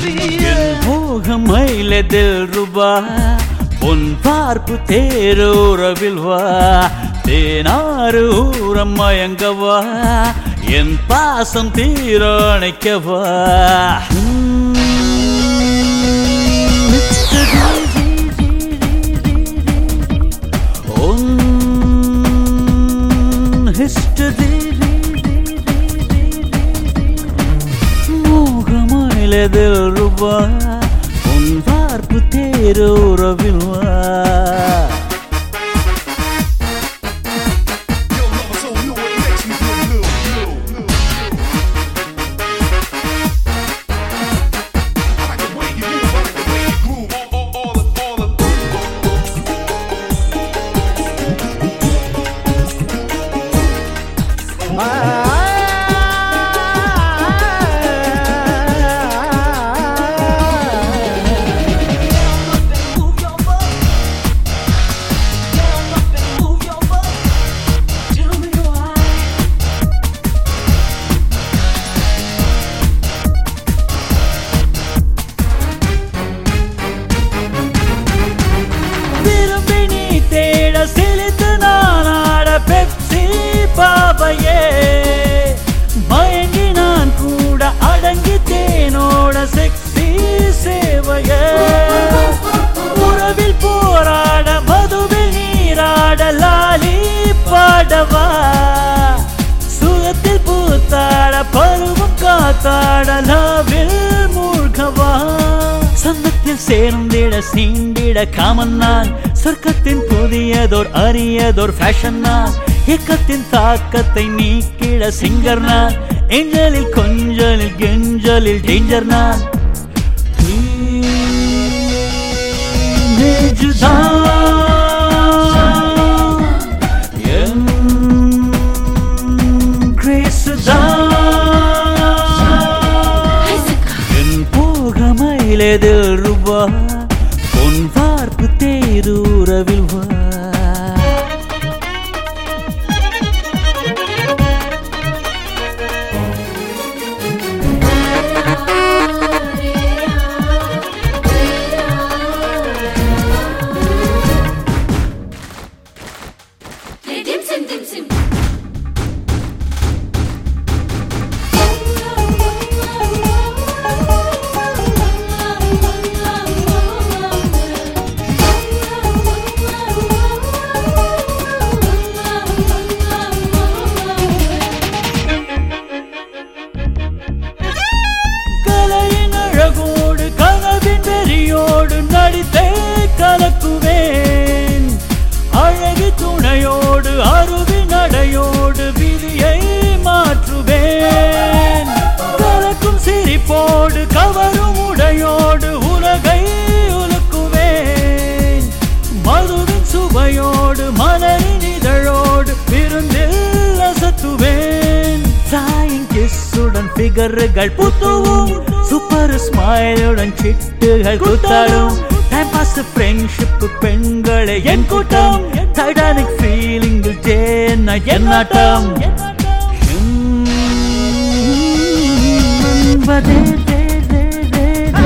என் மோகம் மயிலதில் ரூபா பொன் பார்ப்பு தேரோரவில் வா தேனாறு ஊரம் மயங்கவா என் பாசம் தீரணைக்கவா history மோகமயிலதில் ரூபா உன் பார்ப்பு தேரோரவில் வா Your lover so new it makes me feel blue. blue, blue. I like the way you move, I like the way you groove. All, all, all, of, all of. விரும்பி நீ தேட செலுத்து நான் ஆட பெப்சி பாபையே மயங்கி நான் கூட அடங்கி தேனோட செக்ஸி சேவையே உறவில் போராட மதுவில் நீராட லாலி பாடவா சுகத்தில் பூத்தாட பருவம் காத்தாட லாவில் மூழ்கவா சந்தத்தில் சேர்ந்திட சீண்டிட காமன் நான் சொர்க்கத்தின் புதியதோர் அரியதோர் ஃபேஷன் நான் இயக்கத்தின் தாக்கத்தை நீக்கிட சிங்கர் நான் எங்களில் கொஞ்சலில் கெஞ்சலில் டேஞ்சர் நான் நேஜுதான் என் கிரேசுதான் என் போகமயிலதில் ரூபா பொன் பார்ப்பு தேரூரவில் வா dim sim dim sim. கலையின் அழகோடு கனவின் வெறியோடு நடித்தே கலக்குவேன் அழகு துணையோடு அருவி நடையோடு விதியை மாற்றுவேன் கலக்கும் சிரிப்போடு கவரும் உடையோடு உலகை உலுக்குவேன் மதுவின் சுவையோடு மலரின் இதழோடு விருந்தில் அசத்துவேன் சாயின் கிஸ்ஸுடன் ஃபிகர்கள் புத்துவும் சூப்பர் ஸ்மைலுடன் சிட்டுகள் குத்தாடும் டைம் பாஸ் ஃப்ரெண்ட்ஷிப் பெண்களே என் கூட்டம் டைட்டானிக் ஃபீலிங்கில் ஜேன என்னாட்டம் என்பதே தே, தே, தே, தே,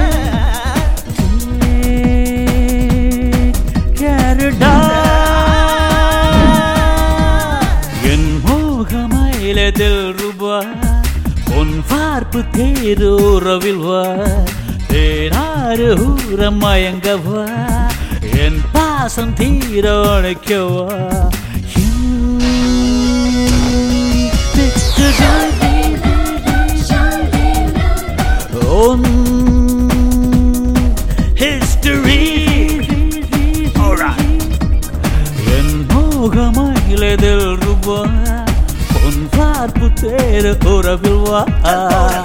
தே. கேரடா என் மோகமயிலதில் ரூபா உன் பார்ப்பு தேரூரவில் வா தேனாறு ஊரம் மயங்கவா என் பாசம் தீரணிக்கவா On history. Alright. என் மோகமயிலதில் ரூபா உன் பார்ப்பு தேர உறவில் வா